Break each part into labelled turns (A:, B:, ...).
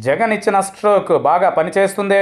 A: జగన్ ఇచ్చిన స్ట్రోక్ బాగా పనిచేస్తుందే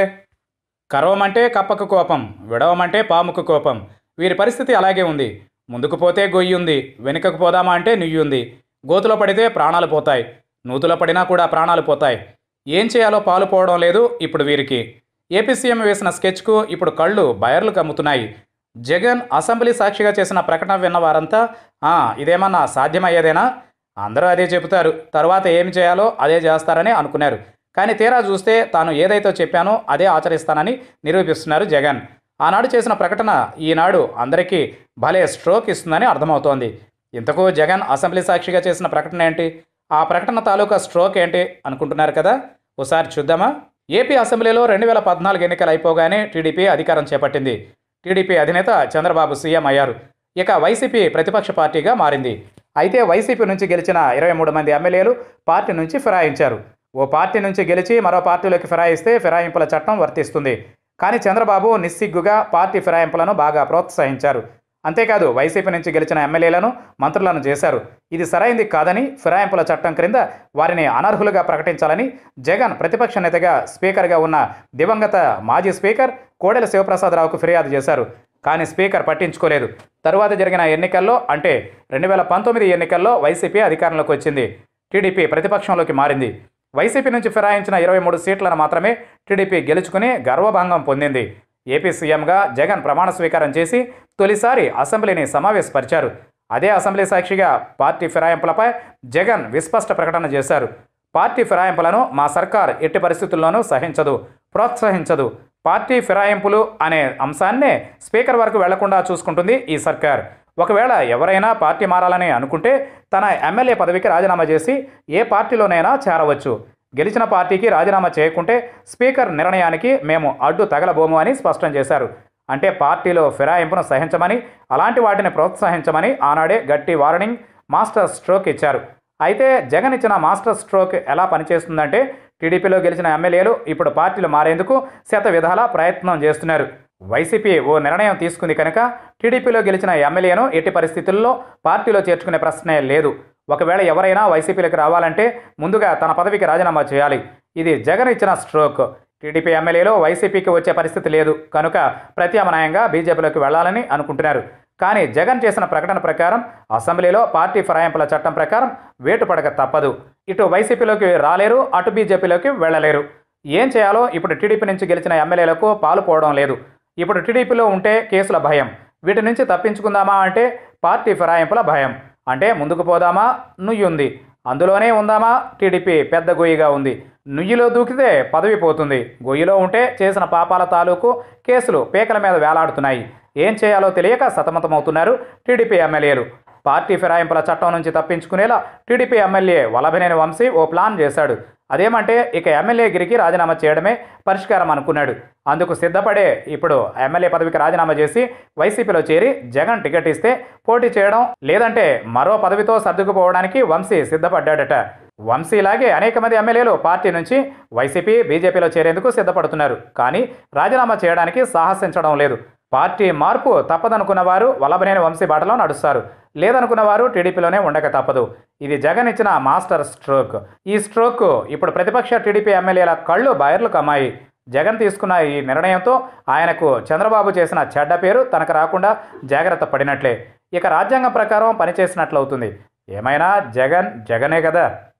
A: కరవమంటే కప్పకు కోపం విడవమంటే పాముకు కోపం వీరి పరిస్థితి అలాగే ఉంది ముందుకు పోతే గొయ్యి ఉంది వెనుకకు పోదామా అంటే నుయ్యుంది గోతులో పడితే ప్రాణాలు పోతాయి నూతులో పడినా కూడా ప్రాణాలు పోతాయి ఏం చేయాలో పాలు పోవడం లేదు ఇప్పుడు వీరికి ఏపీ సీఎం వేసిన స్కెచ్కు ఇప్పుడు కళ్ళు బయర్లు కమ్ముతున్నాయి జగన్ అసెంబ్లీ సాక్షిగా చేసిన ప్రకటన విన్న వారంతా "ఆ, ఇదేమన్నా సాధ్యమయ్యేదేనా అందరూ అదే చెబుతారు తర్వాత ఏం చేయాలో అదే చేస్తారని అనుకున్నారు కానీ తీరా చూస్తే తాను ఏదైతే చెప్పానో అదే ఆచరిస్తానని నిరూపిస్తున్నారు జగన్ ఆనాడు చేసిన ప్రకటన ఈనాడు అందరికీ భలే స్ట్రోక్ ఇస్తుందని అర్థమవుతోంది ఇంతకు జగన్ అసెంబ్లీ సాక్షిగా చేసిన ప్రకటన ఏంటి ఆ ప్రకటన తాలూకా స్ట్రోక్ ఏంటి అనుకుంటున్నారు కదా ఒకసారి చూద్దామా ఏపీ అసెంబ్లీలో రెండు వేల పద్నాలుగు ఎన్నికలు అయిపోగానే టీడీపీ అధికారం చేపట్టింది టీడీపీ అధినేత చంద్రబాబు సీఎం అయ్యారు ఇక వైసీపీ ప్రతిపక్ష పార్టీగా మారింది అయితే వైసీపీ నుంచి గెలిచిన ఇరవై మూడు మంది ఎమ్మెల్యేలు పార్టీ నుంచి ఫిరాయించారు ఓ పార్టీ నుంచి గెలిచి మరో పార్టీలోకి ఫిరాయిస్తే ఫిరాయింపుల చట్టం వర్తిస్తుంది కానీ చంద్రబాబు నిస్సిగ్గుగా పార్టీ ఫిరాయింపులను బాగా ప్రోత్సహించారు అంతేకాదు వైసీపీ నుంచి గెలిచిన ఎమ్మెల్యేలను మంత్రులను చేశారు ఇది సరైంది కాదని ఫిరాయింపుల చట్టం క్రింద వారిని అనర్హులుగా ప్రకటించాలని జగన్ ప్రతిపక్ష నేతగా స్పీకర్గా ఉన్న దివంగత మాజీ స్పీకర్ కోడెల శివప్రసాదరావుకు ఫిర్యాదు చేశారు కానీ స్పీకర్ పట్టించుకోలేదు తరువాత జరిగిన ఎన్నికల్లో అంటే రెండు వేల పంతొమ్మిది ఎన్నికల్లో వైసీపీ అధికారంలోకి వచ్చింది టీడీపీ ప్రతిపక్షంలోకి మారింది వైసీపీ నుంచి ఫిరాయించిన ఇరవై మూడు సీట్లను మాత్రమే టీడీపీ గెలుచుకుని గర్వభంగం పొందింది ఏపీ సీఎంగా జగన్ ప్రమాణ స్వీకారం చేసి తొలిసారి అసెంబ్లీని సమావేశపరిచారు అదే అసెంబ్లీ సాక్షిగా పార్టీ ఫిరాయింపులపై జగన్ విస్పష్ట ప్రకటన చేశారు పార్టీ ఫిరాయింపులను మా సర్కార్ ఎట్టి పరిస్థితుల్లోనూ సహించదు ప్రోత్సహించదు పార్టీ ఫిరాయింపులు అనే అంశాన్నే స్పీకర్ వరకు వెళ్లకుండా చూసుకుంటుంది ఈ సర్కార్ ఒకవేళ ఎవరైనా పార్టీ మారాలని అనుకుంటే తన ఎమ్మెల్యే పదవికి రాజీనామా చేసి ఏ పార్టీలోనైనా చేరవచ్చు గెలిచిన పార్టీకి రాజీనామా చేయకుంటే స్పీకర్ నిర్ణయానికి మేము అడ్డు తగలబోము అని స్పష్టం చేశారు అంటే పార్టీలో ఫిరాయింపును సహించమని అలాంటి వాటిని ప్రోత్సహించమని ఆనాడే గట్టి వార్నింగ్ మాస్టర్ స్ట్రోక్ ఇచ్చారు అయితే జగన్ ఇచ్చిన మాస్టర్ స్ట్రోక్ ఎలా పనిచేస్తుందంటే టీడీపీలో గెలిచిన ఎమ్మెల్యేలు ఇప్పుడు పార్టీలు మారేందుకు శత విధాలా ప్రయత్నం చేస్తున్నారు వైసీపీ ఓ నిర్ణయం తీసుకుంది కనుక టీడీపీలో గెలిచిన ఎమ్మెల్యేను ఎట్టి పరిస్థితుల్లో పార్టీలో చేర్చుకునే ప్రశ్నే లేదు ఒకవేళ ఎవరైనా వైసీపీలోకి రావాలంటే ముందుగా తన పదవికి రాజీనామా చేయాలి ఇది జగన్ ఇచ్చిన స్ట్రోక్ టీడీపీ ఎమ్మెల్యేలు వైసీపీకి వచ్చే పరిస్థితి లేదు కనుక ప్రత్యామ్నాయంగా బీజేపీలోకి వెళ్లాలని అనుకుంటున్నారు కానీ జగన్ చేసిన ప్రకటన ప్రకారం అసెంబ్లీలో పార్టీ ఫిరాయింపుల చట్టం ప్రకారం వేటు పడక తప్పదు ఇటు వైసీపీలోకి రాలేరు అటు బీజేపీలోకి వెళ్ళలేరు ఏం చేయాలో ఇప్పుడు టీడీపీ నుంచి గెలిచిన ఎమ్మెల్యేలకు పాలు పోవడం లేదు ఇప్పుడు టీడీపీలో ఉంటే కేసుల భయం వీటి నుంచి తప్పించుకుందామా అంటే పార్టీ ఫిరాయింపుల భయం అంటే ముందుకు పోదామా నుయ్యుంది అందులోనే ఉందామా టీడీపీ పెద్ద గొయ్యిగా ఉంది నుయ్యిలో దూకితే పదవి పోతుంది గొయ్యిలో ఉంటే చేసిన పాపాల తాలూకు కేసులు పీకల మీద వేలాడుతున్నాయి ఏం చేయాలో తెలియక సతమతమవుతున్నారు టీడీపీ ఎమ్మెల్యేలు పార్టీ ఫిరాయింపుల చట్టం నుంచి తప్పించుకునేలా టీడీపీ ఎమ్మెల్యే వలభనేని వంశీ ఓ ప్లాన్ చేశాడు అదేమంటే ఇక ఎమ్మెల్యే గిరికి రాజీనామా చేయడమే పరిష్కారం అనుకున్నాడు అందుకు సిద్ధపడే ఇప్పుడు ఎమ్మెల్యే పదవికి రాజీనామా చేసి వైసీపీలో చేరి జగన్ టికెట్ ఇస్తే పోటీ చేయడం లేదంటే మరో పదవితో సర్దుకుపోవడానికి వంశీ సిద్ధపడ్డాడట వంశీలాగే అనేక మంది ఎమ్మెల్యేలు పార్టీ నుంచి వైసీపీ బీజేపీలో చేరేందుకు సిద్ధపడుతున్నారు కానీ రాజీనామా చేయడానికి సాహసించడం లేదు పార్టీ మార్పు తప్పదనుకున్న వారు వల్లభనేని వంశీ బాటలో నడుస్తారు లేదనుకున్న వారు టీడీపీలోనే ఉండక తప్పదు ఇది జగన్ ఇచ్చిన మాస్టర్ స్ట్రోక్ ఈ స్ట్రోక్ ఇప్పుడు ప్రతిపక్ష టీడీపీ ఎమ్మెల్యేల కళ్ళు బయర్లు కమ్మాయి జగన్ తీసుకున్న ఈ నిర్ణయంతో ఆయనకు చంద్రబాబు చేసిన చెడ్డ పేరు తనకు రాకుండా జాగ్రత్త పడినట్లే ఇక రాజ్యాంగం ప్రకారం పనిచేసినట్లవుతుంది ఏమైనా జగన్ జగనే కదా